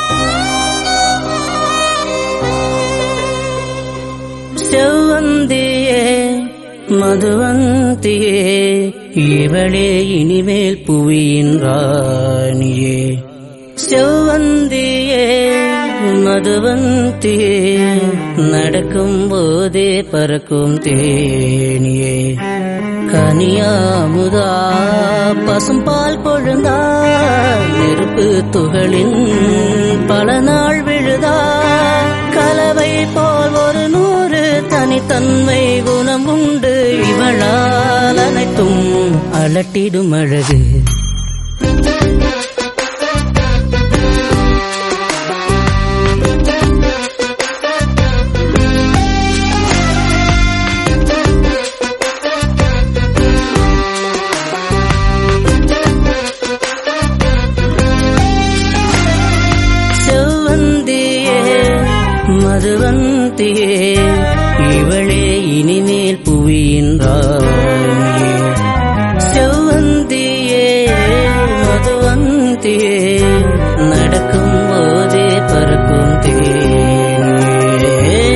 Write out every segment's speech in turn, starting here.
செவ்வந்தியே மதுவந்தியே இவளே இனிமேல் புவியின் ராணியே செவ்வந்தியே மதுவந்தியே நடக்கும் போதே பறக்கும் தேனியே கனியாமுதா பசும்பால் கொழுந்தா நெருப்பு துகளின் பல நாள் விழுதா கலவை போல் ஒரு நூறு தனித்தன்மை குணம் உண்டு இவளால் அனைத்தும் அலட்டிடும் அழகு செவ்வந்தியே மதுவந்தியே இவளே இனிமேல் புவியின் ராணியே செவ்வந்தியே மதுவந்தியே நடக்கும் போதே பறக்கும் தேனியே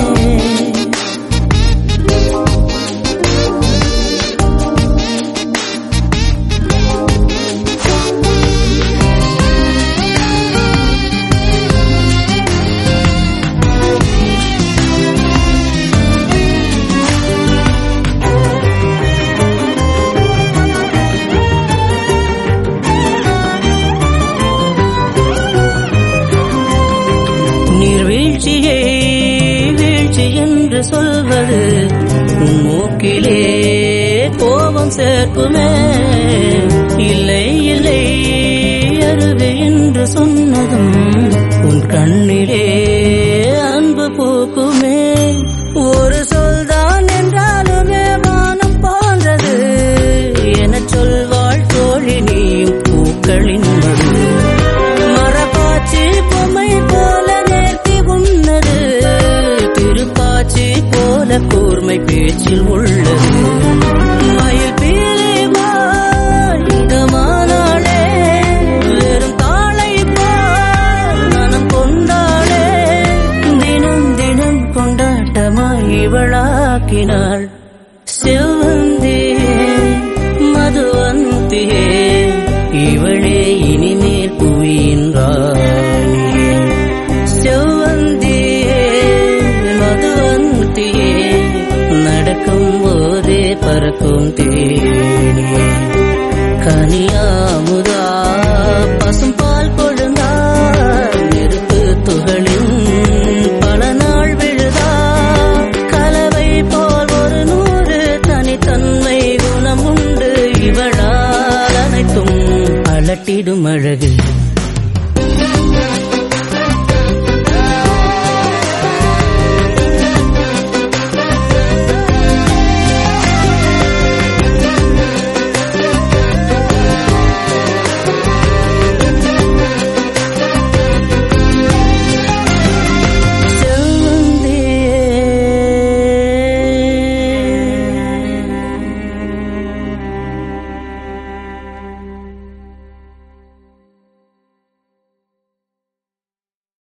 நீர்வீழ்ச்சியை வீழ்ச்சி என்று சொல்வது உன் மூக்கிலே கோபம் சேர்க்குமே இல்லை இல்லை அருகு என்று சொன்னதும் உன் கண்ணிலே அன்பு பூக்குமே ஒரு சொல்தான் என்றாலுமே வானம் போன்றது எனச் சொல்வாள் தோழி நீயும் பூக்களின் மது மரபாச்சி பொம்மை போல நேர்த்தி உன்னது திருப்பாச்சி போல கூர்மை பேச்சில் உள்ளது மயில் பீலிமான் இதமானாளே வெறும் தாளை போல் மனம் கொண்டாளே தினம் தினம் கொண்டாட்டமாய் இவளாக்கினாள்